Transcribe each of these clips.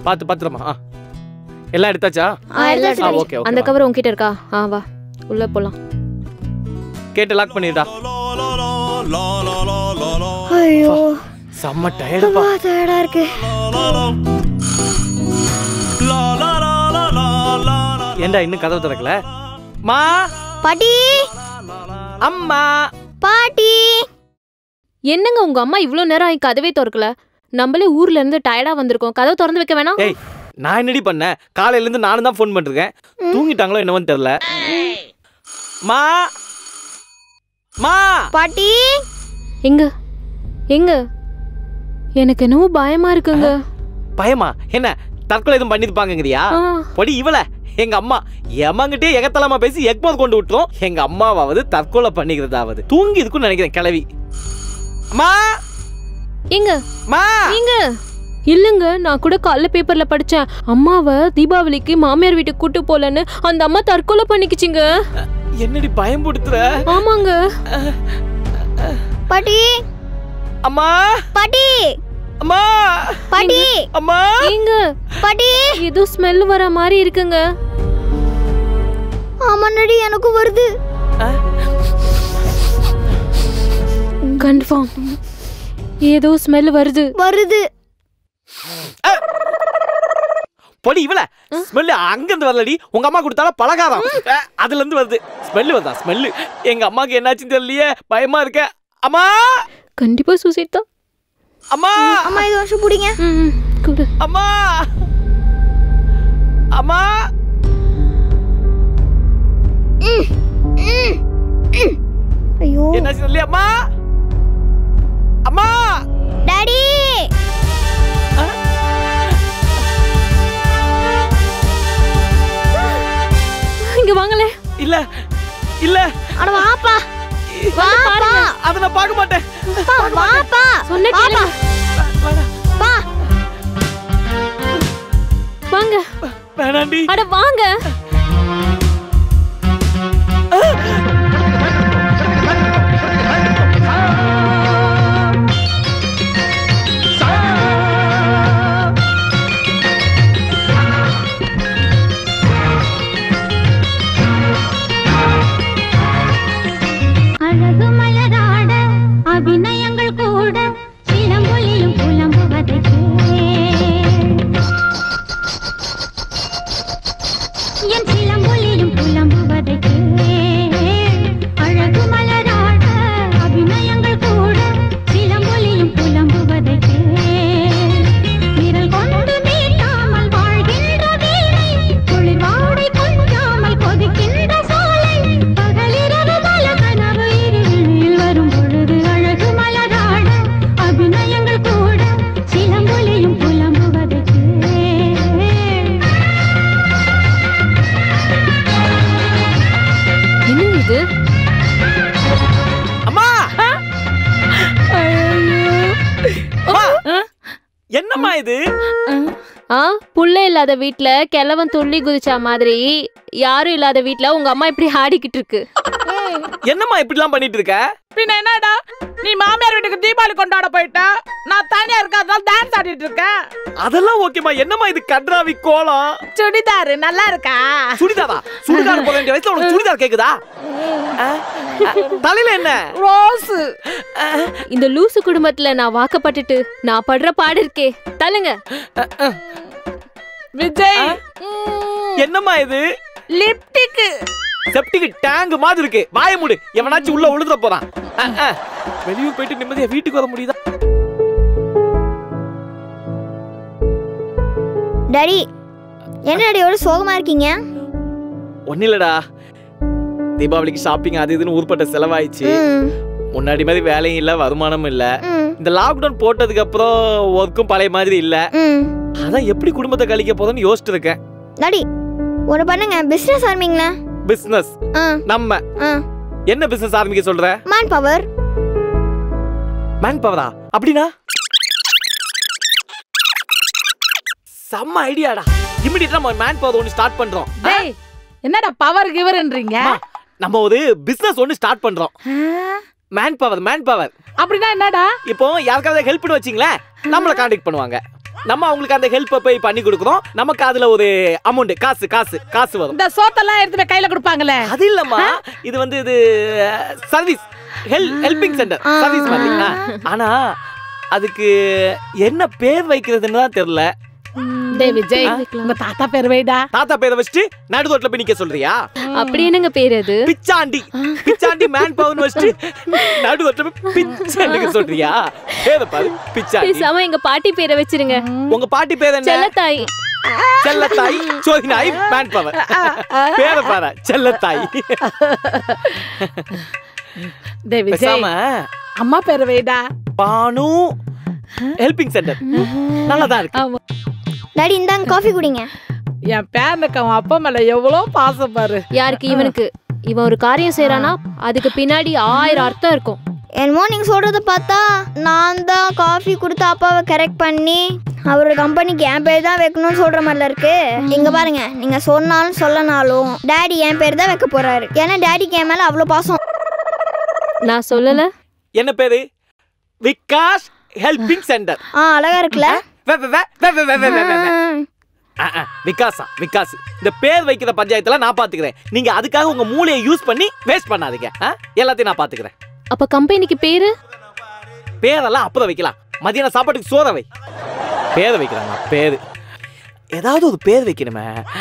பார்த்து பத்திரமா ஆ எல்லாம் எடுத்தாச்சா ஆ, எல்லாம் ஆ எடுத்தாச்சு. ஓகே அந்த ஓகே கவர் உன்கிட்ட இருக்கா ஆ வா உள்ள போலாம் கேட்டு லாக் பண்ணிடா ஐயோ செம்ம டயர்டுப்பா டயர்டா இருக்கு ஏன்டா இன்னும் கதவு திறக்கல மா பாட்டி அம்மா பாட்டி என்னங்க உங்க அம்மா இவ்ளோ நேரம் ஆகி கதவே திறக்கல நம்மளே ஊர்ல இருந்து டயர்டா வந்திருக்கோம் கதவு திறந்து வைக்க வேணாம் ஏய் நான் என்னடி பண்ணேன் காலையில இருந்து நானும் தான் ஃபோன் பண்ணிருக்கேன் தூங்கிட்டாங்களோ என்னவோன்னு தெரியல மா மா பாட்டி எங்க எங்க எனக்கு என்னவோ பயமா இருக்குங்க பயமா என்ன தற்கொலை எதுவும் பண்ணிருப்பாங்கங்கிறியா ஆ, பொடி இவள எங்க அம்மா எமங்கிட்டே எகத்தலமா பேசி எக்மோத் கொண்டு விட்டுரும் எங்க அம்மாவாவது தற்கொலை பண்ணிக்கிறதாவது தூங்கி இருக்குன்னு நினைக்கிறேன் கிளவி அம்மா எங்க மா எங்க இல்லங்க நான் கூட காலைல பேப்பர்ல படிச்சேன் அம்மாவை தீபாவளிக்கு மாமியார் வீட்டுக்கு கூட்டு போலன்னு அந்த அம்மா தற்கொலை பண்ணிக்கிச்சுங்க என்னடி பயம்படுத்துற ஆமாங்க பாட்டி அம்மா பாட்டி அம்மா பாட்டி அம்மா எங்க பாட்டி ஏதோ ஸ்மெல் வர மாதிரி இருக்குங்க ஆமாண்ணடி எனக்கும் வருது கன்ஃபார்ம் ஏதோ ஸ்மெல் வருது வருது பொடி இவள ஸ்மெல்லு அங்க இருந்து வரலடி உங்க அம்மா கொடுத்தால பலகாரம் அஹ், அதுல இருந்து வருது ஸ்மெல்லு வருதா ஸ்மெல்லு எங்க அம்மாக்கு என்னாச்சுன்னு தெரியலையே பயமா இருக்க அம்மா கண்டிப்பா சூசைட் தான் அம்மா அம்மா இது வருஷம் பிடிங்க ம், ம், குடு அம்மா அம்மா ஐயோ என்னாச்சு தெரியலையே அம்மா அம்மா டாடி இங்க வாங்களே இல்ல இல்ல அட வாப்பா வாப்பா அத நான் பார்க்க மாட்டேன் பா, வாப்பா சொன்ன கேளுங்க. பா வாங்க வேணாண்டி அட வாங்க அழகு மலராட அபிநயங்கள் கூட சிலம்பொலியும் புலம்புவதை என் சிலம்பொலியும் புலம்புவதை அழகு மலராட அபிநயங்கள் கூட சிலம்பொலியும் புலம்புவதை விரல் கொண்டு மீட்டாமல் வாழ்கின்ற வீணை குளிர் வாடை கொஞ்சாமல் கொதிக்கின்ற சோலை பகலிரவு பல கனவு இருளில் வரும் பொழுது அழகு மலராட அபிநயங்கள் கூட சிலம்பொலியும் புலம்புவதற்கு என்னங்க இது அம்மா அம்மா என்னம்மா இது ஆ புள்ள இல்லாத வீட்ல கிழவன் துள்ளி குதிச்சா மாதிரி யாரும் இல்லாத வீட்ல உங்க அம்மா இப்படி ஆடிக்கிட்டு இருக்கு என்னம்மா இப்படிலாம் பண்ணிட்டு இருக்க பின்ன என்னடா நீ மாமியார் வீட்டுக்கு தீபாவளி கொண்டாட போயிட்ட நான் தனியா இருக்காதனால டான்ஸ் ஆடிட்டு இருக்கேன் அதெல்லாம் ஓகேம்மா என்னம்மா இது கன்றாவி கோலம் சுடிதாரு நல்லா இருக்கா சுடிதாரா சுடிதார் போட வேண்டிய வயசுல உனக்கு சுடிதார் கேக்குதா அஹ், அஹ், தலையில என்ன ரோஸ் இந்த லூசு குடும்பத்துல நான் வாக்கப்பட்டுட்டு நான் படுற பாடு இருக்கே தள்ளுங்க விஜய் என்னம்மா இது லிப்டிக்கு செப்டிக் டேங்க் மாதிரி இருக்கு வாய மூடு எவனாச்சும் உள்ள உழுதுற போறான் அஹ், அஹ். வெளியூர் போயிட்டு நிம்மதியா வீட்டுக்கு வர முடியுதா டாடி என்ன டாடி எவ்வளவு சோகமா இருக்கீங்க ஒன்னும் இல்லடா தீபாவளிக்கு ஷாப்பிங் அது இதுன்னு ஊர்பட்ட செலவாயிடுச்சு ம், முன்னாடி மாதிரி வேலையும் இல்ல வருமானமும் இல்ல ம், இந்த லாக்டவுன் போட்டதுக்கு அப்புறம் ஒர்க்கும் பழைய மாதிரி இல்ல ம். அதான் எப்படி குடும்பத்தை கழிக்க போதும்னு யோசிச்சுட்டு இருக்கேன் டாடி ஒன்று பண்ணுங்க பிஸ்னஸ் ஆரம்பிங்களேன் பிசினஸ் ஆ நம்ம ஆ என்ன பிசினஸ் ஆரம்பிக்க சொல்ற மேன் பவர் மேன் பவரா அப்படின்னா செம்ம ஐடியாடா இமிடியட்டா நம்ம மேன் பவர் ஒன்னு ஸ்டார்ட் பண்றோம் டேய் என்னடா பவர் கிவர்ன்றீங்க அம்மா, நம்ம ஒரு பிசினஸ் ஒன்னு ஸ்டார்ட் பண்றோம் மேன் பவர் மேன் பவர் அப்படின்னா என்னடா இப்போ யாருக்காவது ஹெல்ப் பண்ண வச்சிங்களேன் நம்மள காண்டாக்ட் பண்ணுவாங்க நம்ம அவங்களுக்கு அந்த ஹெல்ப்பை போய் பண்ணி கொடுக்குறோம் நமக்கு அதுல ஒரு அமௌண்ட் காசு காசு காசு வரும் இந்த சோத்தெல்லாம் எடுத்து போய் கையில கொடுப்பாங்களே அது இல்லம்மா இது வந்து இது service help helping centre service மாதிரி ஆ. ஆனா அதுக்கு என்ன பேர் வைக்கிறதுன்னு தான் தெரியல டேய் விஜய் உங்க தாத்தா பேர் வைடா தாத்தா பேரை வச்சுட்டு நடுரோட்ல போய் நிக்க சொல்றியா அப்படி என்னங்க பேர் அது பிச்சாண்டி பிச்சாண்டி மேன் பவர் வச்சுட்டு நடுரோட்ல போய் பிச்சாண்டிக்கு சொல்றியா பேரை பாரு பிச்சாண்டி பேசாம எங்க பாட்டி பேரை வச்சிருங்க உங்க பாட்டி பேர் என்ன செல்லத்தாய் செல்லத்தாய் சோதினாய் மேன் பவர் பேரை பாரு செல்லத்தாய் டேய் விஜய் பேசாம அம்மா பேர் வைடா பானு ஹெல்பிங் சென்டர் நல்லதா இருக்கு டாடி இந்தாங்க காஃபி குடிங்க என் பேரனுக்கு அவன் அப்பா மேல எவ்வளவு பாசம் பாரு யாருக்கு இவனுக்கு இவன் ஒரு காரியம் செய்யறானா அதுக்கு பின்னாடி ஆயிரம் அர்த்தம் இருக்கும் என்னமோ நீங்கள் சொல்கிறத பார்த்தா நான் தான் காஃபி கொடுத்து அப்பாவை கரெக்ட் பண்ணி அவரோட கம்பெனிக்கு என் பேர் தான் வைக்கணும்னு சொல்கிற மாதிரில இருக்கு இங்கே பாருங்க நீங்கள் சொன்னாலும் சொல்லனாலும் டேடி என் பேர் தான் வைக்க போகிறாரு ஏன்னா டேடிக்கு என் மேலே அவ்வளோ பாசம் நான் சொல்லல என்ன பேரு விகாஸ் ஹெல்பிங் சென்டர் ஆ அழகா இருக்குல்ல விகாஸா விகாஸ் இந்த பேர் வைக்கிற பஞ்சாயத்துல நான் பாத்துக்கிறேன் நீங்க அதுக்காக உங்க மூளையை யூஸ் பண்ணி வேஸ்ட் பண்ணாதீங்க ஆ? எல்லாத்தையும் நான் பாத்துக்கிறேன் அப்ப கம்பெனிக்கு பேரு பேரெல்லாம் அப்புறம் வைக்கலாம் மதியான சாப்பாட்டுக்கு சோற வை பேரை வைக்கிறாங்க பேரு ஏதாவது ஒரு பேர் வைக்கணுமே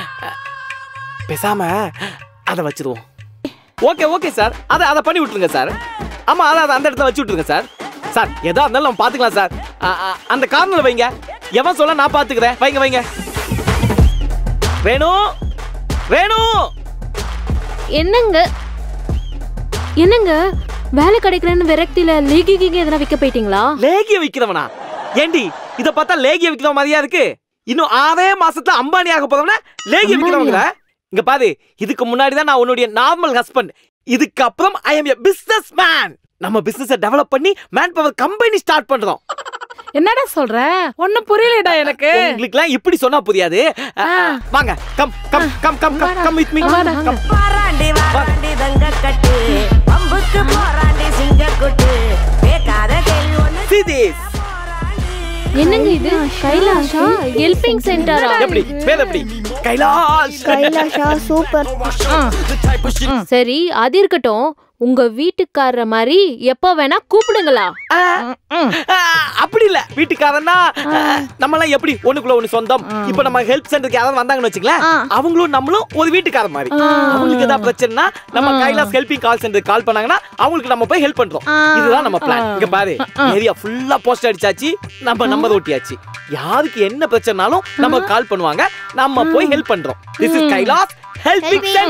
பேசாம அதை வச்சிருவோம் ஓகே ஓகே சார் அதை அதை பண்ணி விட்டுருங்க சார் ஆமா அதை அதை அந்த இடத்துல வச்சு விட்டுருங்க சார் சார் எதா இருந்தாலும் நம்ம பார்த்துக்கலாம் சார் ஆ, ஆ, அந்த கார்னரில் வைங்க எவன் சொல்ல நான் பார்த்துக்கிறேன் வைங்க வைங்க வேணு வேணு என்னங்க என்னங்க வேலை கிடைக்கிறேன்னு விரக்தியில லீகி கீகி எதனா விற்க போயிட்டீங்களா லேகிய விக்கிறவனா ஏண்டி இத பார்த்தா லேகிய விக்கிற மாதிரியா இருக்கு இன்னும் ஆறே மாசத்துல அம்பானி ஆக போறவன லேகிய விக்கிறவங்க இங்க பாரு இதுக்கு முன்னாடி தான் நான் உன்னுடைய நார்மல் ஹஸ்பண்ட் இதுக்கு அப்புறம் I am a business man நம்ம பிசினஸ் டெவலப் பண்ணி மேன் பவர் கம்பெனி ஸ்டார்ட் பண்றோம் என்னடா சொல்ற ஒண்ணும் புரியலடா எனக்கு உங்களுக்குலாம் இப்படி சொன்னா புரியாது அ, அ, வாங்க come come come come come come with me come பாராண்டி வாராண்டி தங்க கட்டு பம்புக்கு போராண்டி சிங்க குட்டு கேட்காத கேள்வி ஒண்ணு see this என்னங்க இது கைலாஷா ஹெல்பிங் சென்டரா எப்படி பேர் எப்படி கைலாஷ் கைலாஷா சூப்பர் சரி அது இருக்கட்டும் உங்க வீட்டுக்காரர மாதிரி எப்ப வேணா கூப்பிடுங்களா ஆ, ஆ, அப்படி இல்ல வீட்டுக்காரன்னா நம்ம எல்லாம் எப்படி ஒண்ணுக்குள்ள ஒண்ணு சொந்தம் இப்ப நம்ம ஹெல்ப் சென்டருக்கு யாராவது வந்தாங்கன்னு வச்சுங்களேன் ஆ. அவங்களும் நம்மளும் ஒரு வீட்டுக்கார மாதிரி அவங்களுக்கு ஏதாவது பிரச்சனைனா நம்ம Kailas helping call centre call பண்ணாங்கன்னா அவங்களுக்கு நம்ம போய் ஹெல்ப் பண்றோம் ஆ. இதுதான் நம்ம பிளான் இங்க பாரு ஏரியா ஃபுல்லா போஸ்ட் அடிச்சாச்சு நம்ம நம்பர் ஒட்டியாச்சு யாருக்கு என்ன பிரச்சனைனாலும் நம்ம கால் பண்ணுவாங்க நம்ம போய் ஹெல்ப் பண்றோம் this is Kailas helping Helping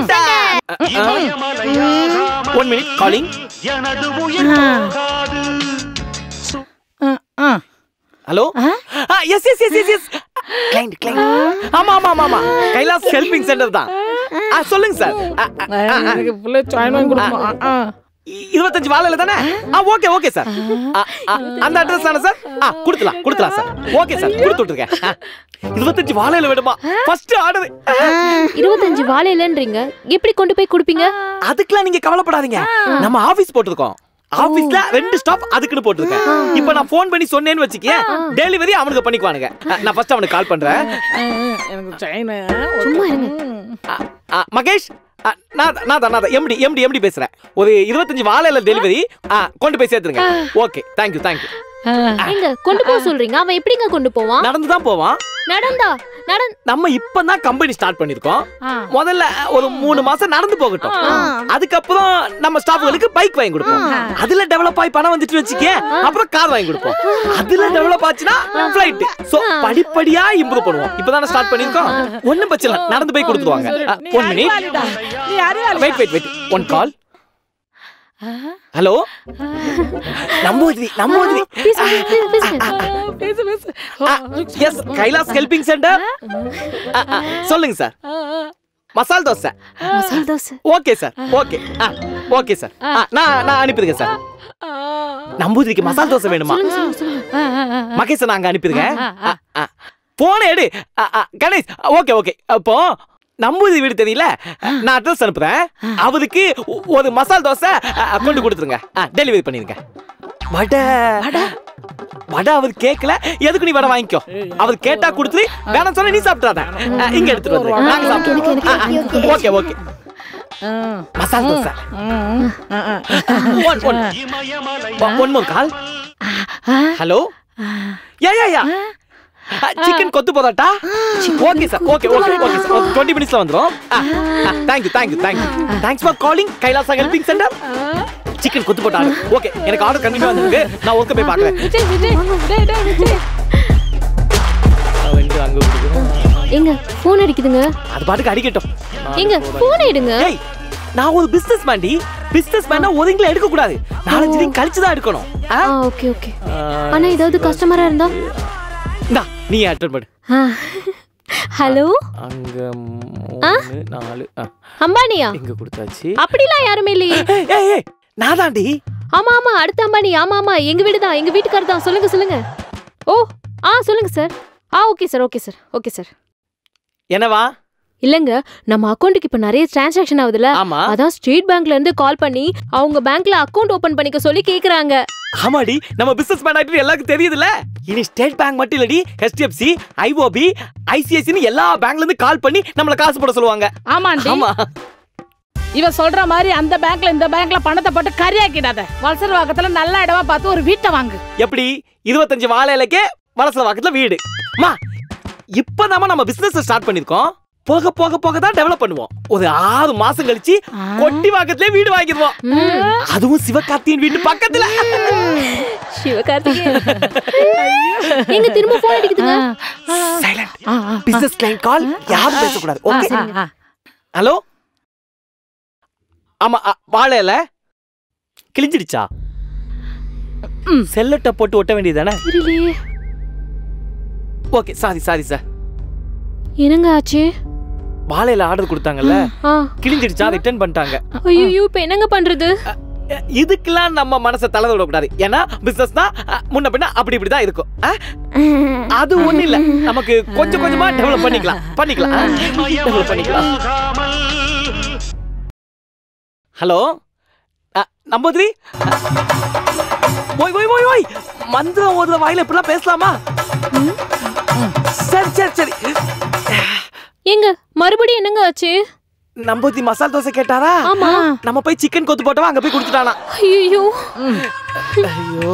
centre one minute calling hello yes yes yes yes yes client client ஆமா ஆமா ஆமா ஆமா கைலாஸ் ஹெல்பிங் சென்டர் தான் ஆ, சொல்லுங்க சார் ஆ, ஆ, ஆ, ஆ. எனக்கு புள்ள ஜாயின் பண்ணி கொடுக்கணும் ஆ, ஆ. இ- இருபத்தஞ்சு வாழையில தானே ஆ ஓகே ஓகே சார் ஆ, ஆ, அந்த அட்ரஸ் தானே சார் ஆ கொடுத்துலாம் கொடுத்துலாம் சார் ஓகே சார் கொடுத்து விட்டுருக்கேன் ஆ. இருபத்தஞ்சு வாழையில விடுமா ஃபர்ஸ்ட் ஆர்டர் இருபத்தஞ்சு வாழையிலன்றீங்க எப்படி கொண்டு போய் கொடுப்பீங்க அதுக்கெல்லாம் நீங்க கவலைப்படாதீங்க நம்ம ஆபீஸ் போட்டிருக்கோம் ஆபீஸ்ல ரெண்டு ஸ்டாப் அதுக்குன்னு போட்டிருக்கேன் இப்போ நான் ஃபோன் பண்ணி சொன்னேன்னு வச்சுக்கேன் டெலிவரி அவனுக்கு பண்ணிக்குவானுங்க ஆ, நான் ஃபர்ஸ்ட் அவனுக்கு கால் பண்றேன் ஆ, எனக்கு ஜாயின் சும்மா இருங்க ஆ, ஆ, மகேஷ் ஆ, நான் தான், நான் தான் நான் தான் எம்டி எம்டி எம்டி பேசுறேன் ஒரு இருபத்தஞ்சு வாழையில டெலிவரி கொண்டு போய் சேர்த்துருங்க ஓகே தேங்க்யூ தேங்க்யூ எங்க கொண்டு போக சொல்றீங்க அவன் எப்படிங்க கொண்டு போவான் நடந்து தான் போவான் நடந்தா நடந் நம்ம இப்பதான் கம்பெனி ஸ்டார்ட் பண்ணிருக்கோம் ஆ. முதல்ல ஒரு மூணு மாசம் நடந்து போகட்டும் அதுக்கப்புறம் நம்ம ஸ்டாஃப்களுக்கு பைக் வாங்கி கொடுப்போம் அதுல டெவலப் ஆகி பணம் வந்துட்டு வச்சுக்க அப்புறம் கார் வாங்கி கொடுப்போம் அதுல டெவலப் ஆச்சுன்னா ஃபிளைட் சோ படிப்படியா இம்ப்ரூவ் பண்ணுவோம் இப்பதானே ஸ்டார்ட் பண்ணிருக்கோம் ஒண்ணும் பிரச்சனை இல்ல. நடந்து போய் கொடுத்துருவாங்க நீ ஒன் மினிட் அறிவாளிடா. நீ அறிவாளிடா. Wait wait wait one call hello Namboothiri Namboothiri பேசுங்க பேசுங்க ஆ, பேசு பேசு எஸ் கைலாஸ் ஹெல்பிங் சென்டர் சொல்லுங்க சார் ஆ, ஆ. Masala dosa masala dosa okay sir okay ஆ ஓகே சார் ஆ நான் நான் அனுப்பிடுங்க சார் ஆ, நம்பூதிரிக்கு மசால் தோசை வேணுமா சொல்லுங்க சொல்லுங்க சொல்லுங்க ஆ, ஆ, ஆ. மகேஷ் நான் அங்க அனுப்பிடுங்க ஆ, ஆ. போன எடு ஆ, ஆ, கணேஷ் ஓகே ஓகே அப்போ நம்பூதிரி வீடு தெரியல நான் அட்ரஸ் அனுப்புறேன் அவருக்கு ஒ- ஒரு மசால் தோசை ஆ, கொண்டு கொடுத்துருங்க டெலிவரி பண்ணிருங்க வடை வடை அவர் கேட்கல எதுக்கு நீ வடை வாங்கிக்கோ அவர் கேட்டா கொடுத்து வேணாம் சொன்னா நீ சாப்பிட்றாத அஹ், இங்க எடுத்துட்டு வந்து நாங்க சாப்பிடுவோம் okay okay masala dosa one one one more call hello yeah yeah yeah chicken kothu போதாட்டா okay sir okay okay okay sir twenty மினிட்ஸ்ல வந்துடும் thank you thank you thank you thanks for calling Kailasa helping centre chicken kothu போட்ட ஆர்டர் ஓகே எனக்கு ஆர்டர் கண்டிப்பா வந்திருக்கு நான் ஒர்க்க போய் பார்க்கறேன் விஜய் விஜய் டேய் டேய் விஜய் வந்து அங்க கொடுக்குறோம் எங்க ஃபோன் அடிக்குதுங்க அது பாட்டுக்கு அடிக்கட்டும் எங்க ஃபோன் எடுங்க ஏய் நான் ஒரு பிசினஸ் மேன்டி பிசினஸ் மேனா ஒதுங்கல எடுக்க கூடாது நாலஞ்சு தினம் கழிச்சு தான் எடுக்கணும் ஆ? ஆ ஓகே ஓகே ஆனா ஏதாவது கஸ்டமரா இருந்தா இந்தா நீ அட்டன் பண்ணு ஹலோ அங்க மூணு நாலு ஆ, அம்பானியா இங்க கொடுத்தாச்சு அப்படிலாம் யாருமே இல்லையே ஏய், ஏய் ஏய் நான் தாண்டி ஆமா ஆமா அடுத்த அம்பானி ஆமா ஆமா எங்க வீடு தான் எங்க வீட்டுக்காரர் தான் சொல்லுங்க சொல்லுங்க ஓ ஆ சொல்லுங்க சார் ஆ okay sir okay sir okay sir என்னவா இல்லங்க நம்ம அக்கௌண்ட்டுக்கு இப்ப நிறைய டிரான்சாக்ஷன் ஆகுதுல ஆமா அதான் ஸ்டேட் பேங்க்ல இருந்து கால் பண்ணி அவங்க பேங்க்ல அக்கவுண்ட் ஓபன் பண்ணிக்க சொல்லி கேக்குறாங்க ஆமாடி நம்ம பிசினஸ் மேன் ஆகிட்டு எல்லாருக்கும் தெரியுதுல இனி ஸ்டேட் பேங்க் மட்டும் இல்லடி HDFC ஐஓபி ஐசிஐசின்னு எல்லா பேங்க்ல இருந்து கால் பண்ணி நம்மள காசு போட சொல்லுவாங்க ஆமாண்டி ஆமா இவ சொல்ற மாதிரி அந்த பேங்க்ல இந்த பேங்க்ல பணத்தை போட்டு கரியாக்கிடாத வலசர் வாக்கத்துல நல்ல இடமா பார்த்து ஒரு வீட்டை வாங்கு எப்படி இருபத்தஞ்சு வாழை இலைக்கே வலசல வாக்கத்துல வீடு மா இப்பதாம்மா நம்ம பிசினஸ் ஸ்டார்ட் பண்ணிருக்கோம் போக போக போக தான் டெவலப் பண்ணுவோம் ஒரு ஆறு மாசம் கழிச்சு கொட்டி வாக்கத்திலே வீடு வாங்கிடுவோம் அதுவும் சிவகார்த்தியின் வீட்டு பக்கத்துல சிவகார்த்திகேயன் எங்க திரும்ப போன் அடிக்குதுங்க சைலண்ட் பிசினஸ் கிளைண்ட் கால் யாரும் பேசக்கூடாது ஓகே ஹலோ ஆமா அ, வாழை இலை கிழிஞ்சிடுச்சா செல்லட்டை போட்டு ஒட்ட வேண்டியதானே தெரியலையே ஓகே சாரி சாரி சார் என்னங்க ஆச்சு வாழையில ஆர்டர் கொடுத்தாங்கல்ல ஆ கிழிஞ்சிடுச்சா ரிட்டர்ன் பண்ணிட்டாங்க ஐயோ இப்ப என்னங்க பண்றது அ, இதுக்கெல்லாம் நம்ம மனசை தலை விடக்கூடாது ஏன்னா பிசினஸ் தான் அ, முன்ன பின்ன அப்படி இப்படி தான் இருக்கும் அ? அது ஒண்ணு இல்ல நமக்கு கொஞ்சம் கொஞ்சமா டெவலப் பண்ணிக்கலாம் பண்ணிக்கலாம் டெவலப் பண்ணிக்கலாம் ஹலோ நம்பூதிரி ஓய் ஓய் ஓய் ஓய் மந்திரம் ஓதுற வாயில இப்படிலாம் பேசலாமா சரி சரி சரி எங்க மறுபடியும் என்னங்க ஆச்சு நம்பூதி மசால் தோசை கேட்டாரா ஆமா நம்ம போய் சிக்கன் கொத்து போட்டவா அங்க போய் கொடுத்துட்டானா ஐயோ ஐயோ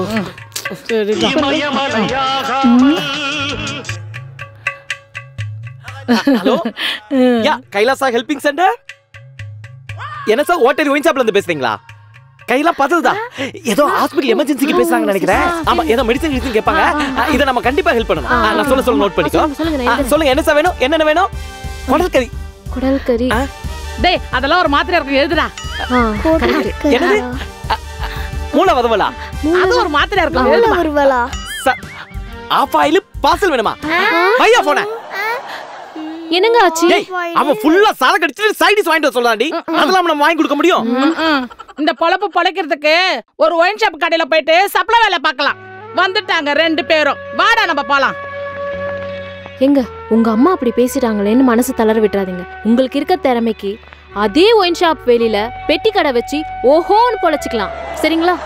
hello yeah Kailasa helping centre என்ன சார் ஓட்டரி ஒயின் ஷாப்ல இருந்து பேசுறீங்களா கையெல்லாம் பதவுதா ஏதோ ஹாஸ்பிடல் எமர்ஜென்சிக்கு பேசுறாங்கன்னு நினைக்கிறேன் ஆமா ஏதோ மெடிசன் மெடிசன் கேட்பாங்க ஆ, இதை நம்ம கண்டிப்பா ஹெல்ப் பண்ணணும் ஆ, நான் சொல்ல சொல்ல நோட் பண்ணிக்கோ சொல்லுங்க, சொல்லுங்க, நான் ஆ, எழுதுறேன். சொல்லுங்க என்ன சார் வேணும் என்னென்ன வேணும் குடல் கறி குடல் கறி ஆ, டேய் அதெல்லாம் ஒரு மாத்திரை இருக்கு எழுதுடா ஆ, correct. என்னது அ, அ, மூளை வதவலா அது ஒரு மாத்திரை இருக்கு எழுதுமா வருவலா ஆஃப் ஆயில் பார்சல் வேணுமா பையா போன என்னங்க ஆச்சு டேய் அவன் ஃபுல்லா சரக்கு அடிச்சிட்டு சைடிஸ் வாங்கிட்டு வர சொல்றான்டி அதெல்லாம் நம்ம வாங்கி கொடுக்க முடியும் ம்ம். இந்த பொழப்பு பொழைக்கிறதுக்கு ஒரு ஒயின் ஷாப் கடையில போயிட்டு சப்ளை வேலை பார்க்கலாம் வந்துட்டாங்க ரெண்டு பேரும் வாடா நம்ம போலாம் எங்க உங்க அம்மா அப்படி பேசிட்டாங்களேன்னு மனசு தளர விட்டுறாதீங்க உங்களுக்கு இருக்க திறமைக்கு அதே ஒயின் ஷாப் வெளியில பெட்டி கடை வச்சு ஓஹோன்னு பொழைச்சிக்கலாம் சரிங்களா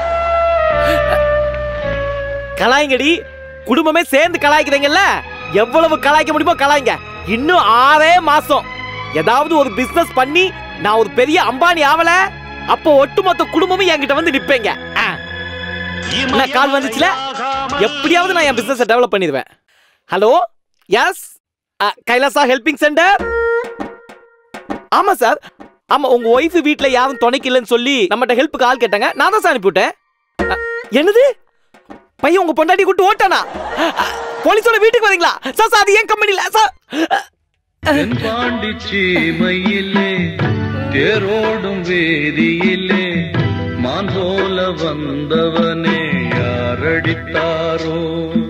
கலாய்ங்கடி குடும்பமே சேர்ந்து கலாய்க்கிறீங்கல்ல எவ்வளவு கலாய்க்க முடியுமோ கலாய்ங்க இன்னும் ஆறே மாசம் ஏதாவது ஒரு பிசினஸ் பண்ணி நான் ஒரு பெரிய அம்பானி ஆவல அப்போ ஒட்டுமொத்த குடும்பமும் என்கிட்ட வந்து நிப்பீங்க ஆ. என்ன கால் வந்துச்சுல எப்படியாவது நான் என் பிசினஸ் டெவலப் பண்ணிடுவேன் hello yes Kailasa helping centre ஆமா சார் ஆமா உங்க ஒய்ஃப் வீட்ல யாரும் துணைக்கு இல்லைன்னு சொல்லி நம்மகிட்ட ஹெல்ப்புக்கு ஆள் கேட்டாங்க நான் தான் சார் அனுப்பிவிட்டேன் அ, என்னது பையன் உங்க பொண்டாட்டி கூட்டு ஓட்டானா அ, போலீஸோட வீட்டுக்கு வரீங்களா சார் சார் அது ஏன் கம்பெனில சார் தென்பாண்டி சீமையிலே தேரோடும் வேதியிலே மான் போல வந்தவனே யாரடித்தாரோ